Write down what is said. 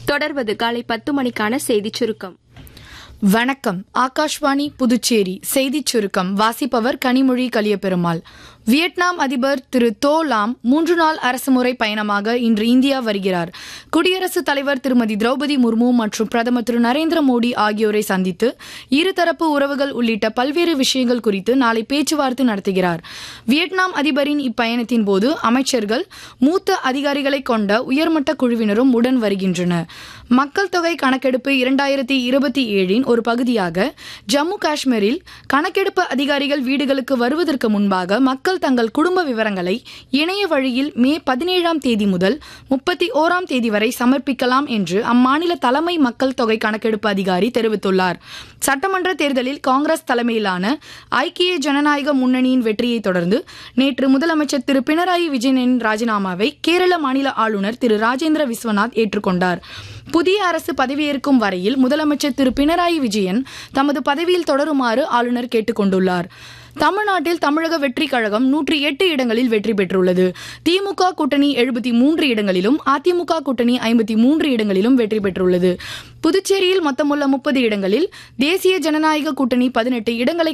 தொடர்வது காலை பத்து மணிக்கான செய்திச் சுருக்கம் வணக்கம் ஆகாஷ்வாணி புதுச்சேரி செய்திச் சுருக்கம் வாசிப்பவர் கனிமொழி கலியபெருமாள் வியட்நாம் அதிபர் திரு தோ லாம் மூன்று நாள் அரசுமுறை பயணமாக இன்று இந்தியா வருகிறார் குடியரசுத் தலைவர் திருமதி திரௌபதி முர்மு மற்றும் பிரதமர் திரு நரேந்திர மோடி ஆகியோரை சந்தித்து இருதரப்பு உறவுகள் உள்ளிட்ட பல்வேறு விஷயங்கள் குறித்து நாளை பேச்சுவார்த்தை நடத்துகிறார் வியட்நாம் அதிபரின் இப்பயணத்தின் போது அமைச்சர்கள் மூத்த அதிகாரிகளை கொண்ட உயர்மட்ட குழுவினரும் உடன் வருகின்றனர் மக்கள் தொகை கணக்கெடுப்பு இரண்டாயிரத்தி இருபத்தி ஏழின் ஒரு பகுதியாக ஜம்மு காஷ்மீரில் கணக்கெடுப்பு அதிகாரிகள் வீடுகளுக்கு வருவதற்கு முன்பாக மக்கள் தங்கள் குடும்ப விவரங்களை இணைய வழியில் மே பதினேழாம் தேதி முதல் முப்பத்தி ஓராம் தேதி வரை சமர்ப்பிக்கலாம் என்று அம்மாநில தலைமை மக்கள் தொகை கணக்கெடுப்பு அதிகாரி தெரிவித்துள்ளார் சட்டமன்ற தேர்தலில் காங்கிரஸ் தலைமையிலான ஐக்கிய ஜனநாயக முன்னணியின் வெற்றியை தொடர்ந்து நேற்று முதலமைச்சர் திரு பினராயி விஜயனின் ராஜினாமாவை கேரள மாநில ஆளுநர் திரு ராஜேந்திர விஸ்வநாத் ஏற்றுக்கொண்டார் புதிய அரசு பதவியேற்கும் வரையில் முதலமைச்சர் திரு பினராயி விஜயன் தமது பதவியில் தொடருமாறு ஆளுநர் கேட்டுக் கொண்டுள்ளார் தமிழ்நாட்டில் தமிழக வெற்றி கழகம் நூற்றி எட்டு இடங்களில் வெற்றி பெற்றுள்ளது திமுக கூட்டணி எழுபத்தி மூன்று இடங்களிலும் அதிமுக கூட்டணி ஐம்பத்தி மூன்று இடங்களிலும் வெற்றி பெற்றுள்ளது புதுச்சேரியில் மொத்தமுள்ள முப்பது இடங்களில் தேசிய ஜனநாயக கூட்டணி பதினெட்டு இடங்களை